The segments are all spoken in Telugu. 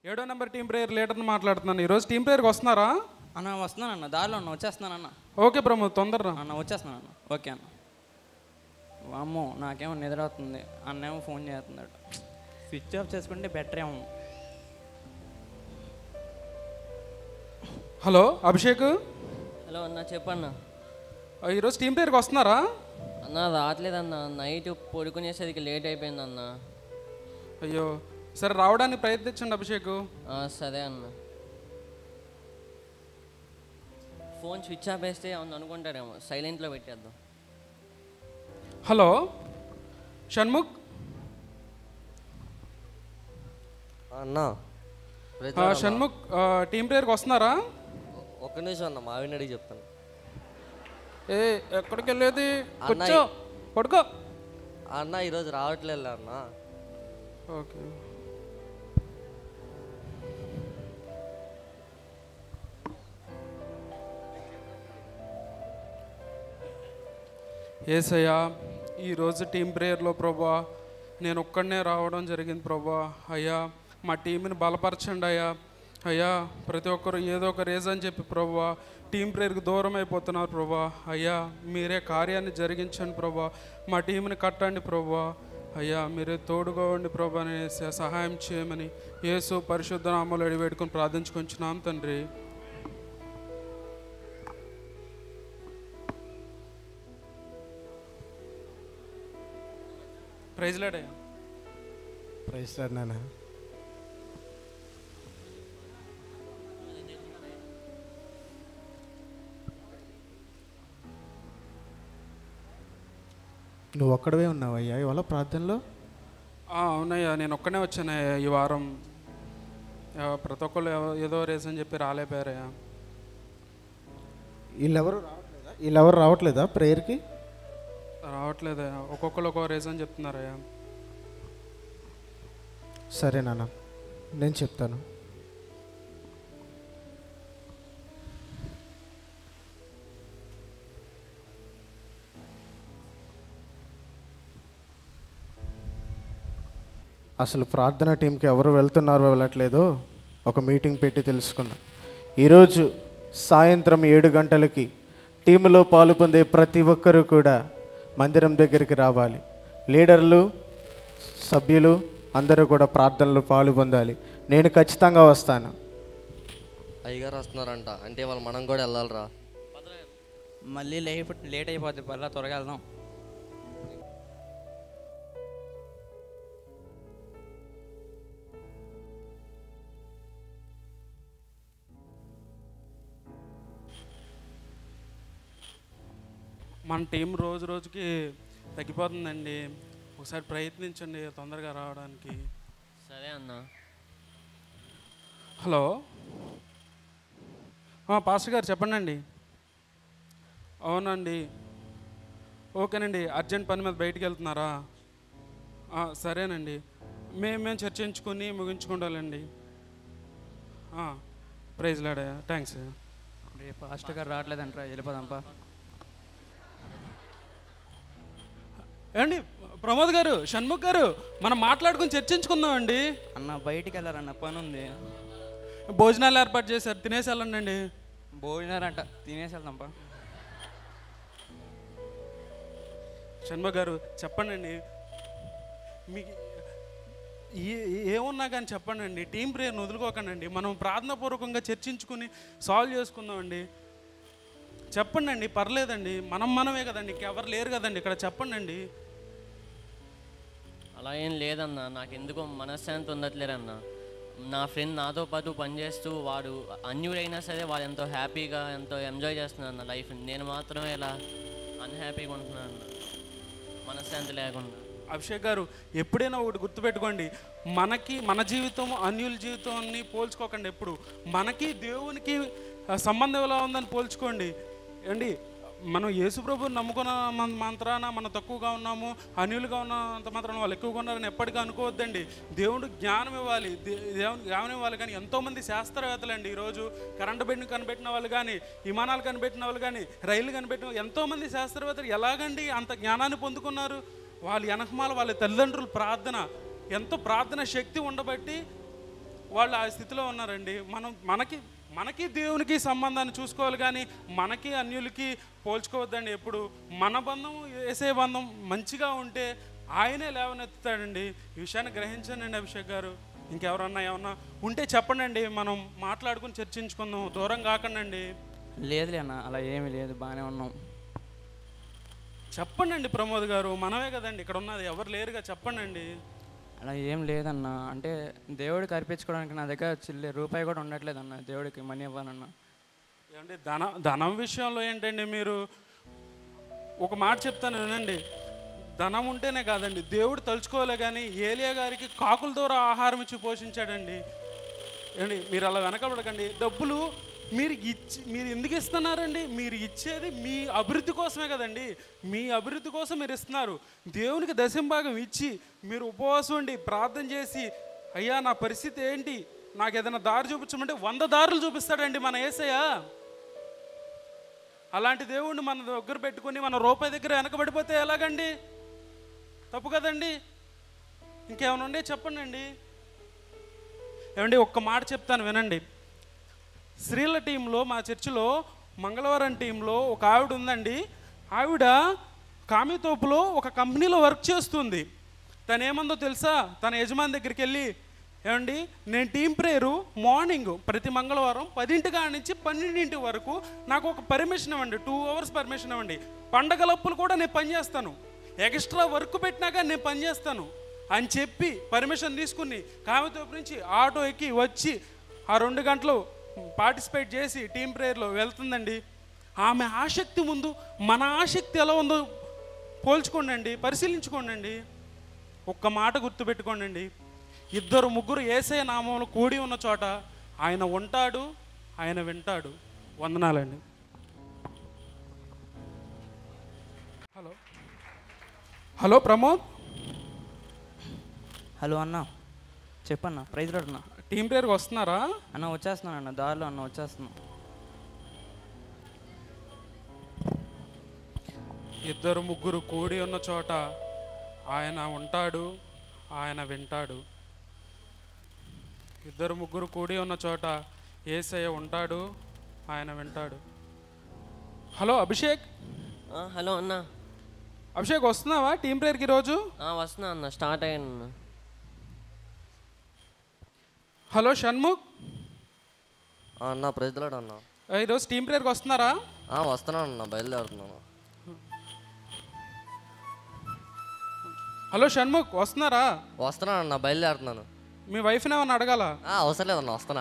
ఏడో నెంబర్ టీం ప్రేయర్ లీడర్ని మాట్లాడుతున్నాను ఈరోజు టీం ప్రేయర్కి వస్తున్నారా అన్న వస్తున్నానన్న దారిలో ఉన్నా వచ్చేస్తున్నానన్న ఓకే ప్రమోద్ తొందరరా అన్న వచ్చేస్తున్నానన్న ఓకే అన్న అమ్మో నాకేమో నిద్ర అవుతుంది అన్నేమో ఫోన్ చేస్తున్నాడు స్విచ్ ఆఫ్ చేసుకుంటే బెటర్ ఏమో హలో అభిషేక్ హలో అన్న చెప్పన్న ఆ, ఈరోజు టీం ప్రేయర్కి వస్తున్నారా అన్న రావట్లేదన్న నైట్ పడుకునేసరికి లేట్ అయిపోయింది అన్న అయ్యో సరే రావడానికి ప్రయత్నించండి అభిషేక్ ఆ, సరే అన్న ఫోన్ స్విచ్ ఆఫ్ వేస్తే అవును అనుకుంటారేమో సైలెంట్లో పెట్టేద్దాం హలో షణ్ముఖ్ అన్న ఆ, షణ్ముఖ్ ఆ, టీం ప్రేయర్కి వస్తున్నారా ఒక్క నిమిషం అన్న మావిని అడిగి చెప్తాను ఏ ఎక్కడికి వెళ్ళేది అన్నయ్య. కూర్చో పడుకో అన్న ఈరోజు రావట్లేదు అన్న ఓకే ఏసయ్యా ఈరోజు టీం ప్రేయర్లో ప్రభా నేను ఒక్కడనే రావడం జరిగింది ప్రభా అయ్యా మా టీంని బలపరచండి అయ్యా అయ్యా ప్రతి ఒక్కరు ఏదో ఒక రీజన్ చెప్పి ప్రభా టీం ప్రేయర్కి దూరం అయిపోతున్నారు ప్రభా అయ్యా మీరే కార్యాన్ని జరిగించండి ప్రభా మా టీంని కట్టండి ప్రభా అయ్యా మీరే తోడుగా ఉండి ప్రభా అని సహాయం చేయమని యేసు పరిశుద్ధ నామలు అడిగి పెట్టుకుని ప్రార్థించుకుంటున్నాం తండ్రి ప్రైజ్లాడయ్యా ప్రైస్ లార్డ్ నాన్న నువ్వు ఒక్కడవే ఉన్నావయ్యా ఇవాళ ప్రార్థనలో ఆ, అవునయ్యా నేను ఒక్కనే వచ్చానయ్యా ఈ వారం ఆ, ప్రతి ఒక్కళ్ళు ఎవ- ఏదో రీజన్ చెప్పి రాలేపోయారయ్యా వీళ్ళెవరు రావట్లేదా వీళ్ళెవరు రావట్లేదా ప్రేయర్కి రావట్లేదయ్యా ఒక్కొక్కరు ఒక్కో రీజన్ చెప్తున్నారయ్యా సరే నాన్న నేను చెప్తాను అసలు ప్రార్థన టీంకి ఎవరు వెళ్తున్నారో వెళ్ళట్లేదో ఒక మీటింగ్ పెట్టి తెలుసుకుందాం ఈరోజు సాయంత్రం ఏడు గంటలకి టీములో పాలు పొందే ప్రతి ఒక్కరూ కూడా మందిరం దగ్గరికి రావాలి లీడర్లు సభ్యులు అందరూ కూడా ప్రార్థనలో పాలు పొందాలి నేను ఖచ్చితంగా వస్తాను అయ్యగారు వస్తున్నారంట అంటే వాళ్ళు మనం కూడా వెళ్ళాలిరా మళ్ళీ లేట్ లేట్ అయిపోద్ది పర్లా త్వరగా వెళ్దాం మన టీం రోజు రోజుకి తగ్గిపోతుందండి ఒకసారి ప్రయత్నించండి తొందరగా రావడానికి సరే అన్న హలో ఆ, పాస్టర్ గారు చెప్పండి అండి అవునండి ఓకేనండి అర్జెంట్ పని మీద బయటికి వెళ్తున్నారా ఆ, సరేనండి మేము మేము చర్చించుకొని ముగించుకుంటాలండి ప్రైజ్ లాడా థ్యాంక్స్ రేపు ఫాస్ట్ గారు రావట్లేదంటారా వెళ్ళిపోదాంపా ఏమండి ప్రమోద్ గారు షణ్ముఖ్ గారు మనం మాట్లాడుకొని చర్చించుకుందామండి అన్న బయటికి వెళ్ళారన్న పని ఉంది భోజనాలు ఏర్పాటు చేశారు తినేసి వెళ్ళండి అండి భోజనారంట తినేసి వెళ్దాంపా షణ్ముఖ్ గారు చెప్పండి మీకు ఏ ఏమున్నా కానీ చెప్పండి అండి టీం ప్రేయర్ని వదులుకోకండి మనం ప్రార్థనాపూర్వకంగా చర్చించుకుని సాల్వ్ చేసుకుందామండి చెప్పండి అండి పర్లేదండి మనం మనమే కదండి ఇంకెవరు లేరు కదండి ఇక్కడ చెప్పండి అండి అలా ఏం లేదన్న నాకు ఎందుకో మనశ్శాంతి ఉండట్లేదన్న నా ఫ్రెండ్ నాతో పాటు పనిచేస్తూ వాడు అన్యుడైనా సరే వాడు ఎంతో హ్యాపీగా ఎంతో ఎంజాయ్ చేస్తున్నాడు అన్న లైఫ్ నేను మాత్రమే ఇలా అన్హ్యాపీగా ఉంటున్నాను అన్న మనశ్శాంతి లేకుండా అభిషేక్ గారు ఎప్పుడైనా ఒకటి గుర్తుపెట్టుకోండి మనకి మన జీవితం అన్యుల జీవితాన్ని పోల్చుకోకండి ఎప్పుడు మనకి దేవునికి ఆ, సంబంధం ఎలా ఉందని పోల్చుకోండి ఏండి మనం యేసుప్రభుని నమ్ముకున్న మన- మాత్రాన మనం తక్కువగా ఉన్నాము అన్యులుగా ఉన్నంత మాత్రాన వాళ్ళు ఎక్కువగా ఉన్నారని ఎప్పటికీ అనుకోవద్దండి దేవుడు జ్ఞానం ఇవ్వాలి దే- దేవుడు జ్ఞానం ఇవ్వాలి కానీ ఎంతోమంది శాస్త్రవేత్తలు అండి ఈరోజు కరెంటు బిడ్డను కనిపెట్టిన వాళ్ళు కానీ విమానాలు కనిపెట్టిన వాళ్ళు కానీ రైలు కనిపెట్టిన ఎంతోమంది శాస్త్రవేత్తలు ఎలాగండి అంత జ్ఞానాన్ని పొందుకున్నారు వాళ్ళ వెనకమాల వాళ్ళ తల్లిదండ్రుల ప్రార్థన ఎంతో ప్రార్థన శక్తి ఉండబట్టి వాళ్ళు ఆ స్థితిలో ఉన్నారండి మనం మనకి మనకి దేవునికి సంబంధాన్ని చూసుకోవాలి కానీ మనకి అన్యులకి పోల్చుకోవద్దండి ఎప్పుడు మన బంధం వేసే బంధం మంచిగా ఉంటే ఆయనే లేవనెత్తుతాడండి ఈ విషయాన్ని గ్రహించండి అభిషేక్ గారు ఇంకెవరన్నా ఏమన్నా ఉంటే చెప్పండి మనం మాట్లాడుకుని చర్చించుకుందాం దూరం కాకండి లేదులే అన్న అలా ఏమీ లేదు బాగానే ఉన్నాం చెప్పండి ప్రమోద్ గారు మనమే కదండి ఇక్కడ ఉన్నది ఎవరు లేరుగా చెప్పండి అలా ఏం లేదన్న అంటే దేవుడికి అర్పించుకోవడానికి నా దగ్గర చిల్లే రూపాయి కూడా ఉండట్లేదన్న దేవుడికి మనీ ఇవ్వాలన్న ఏమంటే ధన ధనం విషయంలో ఏంటండి మీరు ఒక మాట చెప్తాను వినండి ధనం ఉంటేనే కాదండి దేవుడు తలుచుకోలే కానీ ఏలియా గారికి కాకుల ద్వారా ఆహారం ఇచ్చి పోషించాడండి ఏమండి మీరు అలా వెనకబడకండి డబ్బులు మీరు ఇచ్చి మీరు ఎందుకు ఇస్తున్నారండి మీరు ఇచ్చేది మీ అభివృద్ధి కోసమే కదండి మీ అభివృద్ధి కోసం మీరు ఇస్తున్నారు దేవునికి దశంభాగం ఇచ్చి మీరు ఉపవాసం ఉండి ప్రార్థన చేసి అయ్యా నా పరిస్థితి ఏంటి నాకు ఏదైనా దారి చూపించమంటే వంద దారులు చూపిస్తాడండి మన ఏసయ్య అలాంటి దేవుణ్ణి మన దగ్గర పెట్టుకొని మన రూపాయి దగ్గర వెనకబడిపోతే ఎలాగండి తప్పు కదండి ఇంకేమైనా ఉండే చెప్పండి అండి ఏమండి ఒక్క మాట చెప్తాను వినండి స్త్రీల టీంలో మా చర్చిలో మంగళవారం టీంలో ఒక ఆవిడ ఉందండి ఆవిడ కామితోపులో ఒక కంపెనీలో వర్క్ చేస్తుంది తను ఏమందో తెలుసా తన యజమాని దగ్గరికి వెళ్ళి ఏమండి నేను టీం ప్రేయరు మార్నింగ్ ప్రతి మంగళవారం పదింటి కాడ నుంచి పన్నెండింటి వరకు నాకు ఒక పర్మిషన్ ఇవ్వండి టూ అవర్స్ పర్మిషన్ ఇవ్వండి పండగలప్పులు కూడా నేను పనిచేస్తాను ఎక్స్ట్రా వర్క్ పెట్టినాక నేను పనిచేస్తాను అని చెప్పి పర్మిషన్ తీసుకుని కామితోపు నుంచి ఆటో ఎక్కి వచ్చి ఆ రెండు గంటలు పార్టిసిపేట్ చేసి టీం ప్రేయర్లో వెళ్తుందండి ఆమె ఆసక్తి ముందు మన ఆసక్తి ఎలా ఉందో పోల్చుకోండి పరిశీలించుకోండి ఒక్క మాట గుర్తుపెట్టుకోండి ఇద్దరు ముగ్గురు ఏసే నామంలో కూడి ఉన్న చోట ఆయన ఉంటాడు ఆయన వింటాడు వందనాలండి హలో హలో ప్రమోద్ హలో అన్న చెప్పన్న ప్రైజ్ రాడ్ అన్న టీం ప్రేయర్కి వస్తున్నారా అన్న వచ్చేస్తున్నాను అన్న దారిలో అన్న వచ్చేస్తున్నా ఇద్దరు ముగ్గురు కూడి ఉన్న చోట ఆయన ఉంటాడు ఆయన వింటాడు ఇద్దరు ముగ్గురు కూడి ఉన్న చోట ఏసయ్య ఉంటాడు ఆయన వింటాడు హలో అభిషేక్ ఆ, హలో అన్న అభిషేక్ వస్తున్నావా టీం ప్రేయర్కి ఈరోజు ఆ, వస్తున్నా అన్న స్టార్ట్ అయ్యాను అన్న. హలో షణ్ముఖ్ ఆ, అన్న ప్రజలాడు అన్న ఆ, ఈరోజు టీం ప్రేయర్కి వస్తున్నారా ఆ, వస్తున్నాను అన్న బయలుదేరుతున్నాను హలో షణ్ముఖ్ వస్తున్నారా వస్తున్నాను అన్న బయలుదేరుతున్నాను మీ వైఫ్ని ఏమన్నా అడగాల ఆ, అవసరం లేదన్న వస్తున్నా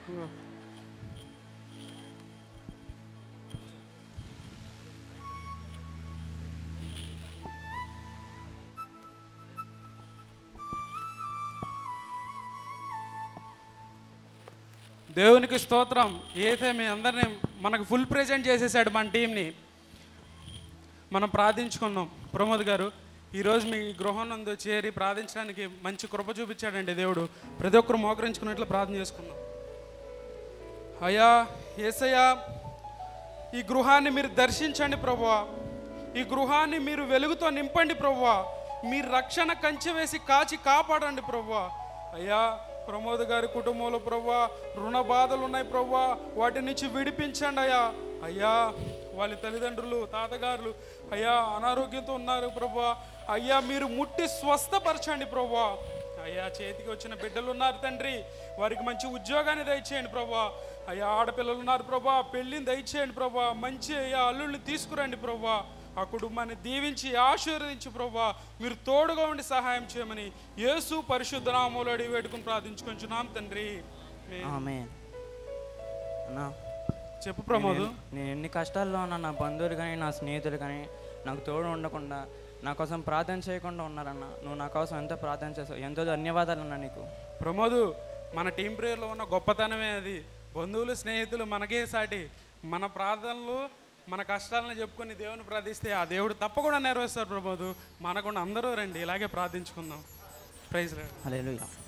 దేవునికి స్తోత్రం ఏసే మీ అందరినీ మనకు ఫుల్ ప్రెజెంట్ చేసేసాడు మన టీంని మనం ప్రార్థించుకున్నాం ప్రమోద్ గారు ఈరోజు మీ గృహం నందు చేరి ప్రార్థించడానికి మంచి కృప చూపించాడండి దేవుడు ప్రతి ఒక్కరు మోకరించుకున్నట్లు ప్రార్థన చేసుకున్నాం అయ్యా ఏసయ్యా ఈ గృహాన్ని మీరు దర్శించండి ప్రభువా ఈ గృహాన్ని మీరు వెలుగుతో నింపండి ప్రభువా మీరు రక్షణ కంచె వేసి కాచి కాపాడండి ప్రభువా అయ్యా ప్రమోద్ గారి కుటుంబంలో ప్రభువా రుణ బాధలు ఉన్నాయి ప్రభువా వాటి నుంచి విడిపించండి అయ్యా అయ్యా వాళ్ళ తల్లిదండ్రులు తాతగారులు అయ్యా అనారోగ్యంతో ఉన్నారు ప్రభువా అయ్యా మీరు ముట్టి స్వస్థపరచండి ప్రభువా అయ్యా చేతికి వచ్చిన బిడ్డలు ఉన్నారు తండ్రి వారికి మంచి ఉద్యోగాన్ని దయచేయండి ప్రభా అయ్యా ఆడపిల్లలు ఉన్నారు ప్రభా పెళ్ళిని దయచేయండి ప్రభా మంచి అయ్యా అల్లుల్ని తీసుకురండి ప్రభా ఆ కుటుంబాన్ని దీవించి ఆశీర్వదించి ప్రభా మీరు తోడుగా ఉండి సహాయం చేయమని యేసు పరిశుద్ధ నామంలో అడిగి వేడుకుని ప్రార్థించుకుంటున్నాం తండ్రి ఆమేన్. ఆమె అన్నా చెప్పు ప్రమోదు నేను ఎన్ని కష్టాల్లో ఉన్నా నా బంధువులు కానీ నా స్నేహితులు కానీ నాకు తోడు ఉండకుండా నా కోసం ప్రార్థన చేయకుండా ఉన్నారన్న నువ్వు నా కోసం ఎంతో ప్రార్థన చేసావు ఎంతో ధన్యవాదాలు అన్న నీకు ప్రమోదు మన టీం ప్రేయర్లో ఉన్న గొప్పతనమే అది బంధువులు స్నేహితులు మనకే సాటి మన ప్రార్థనలు మన కష్టాలను చెప్పుకొని దేవుని ప్రార్థిస్తే ఆ దేవుడు తప్పకుండా నెరవేరుస్తారు ప్రమోదు మనకుండా అందరూ రండి ఇలాగే ప్రార్థించుకుందాం ప్రైజ్ లేదు హల్లెలూయా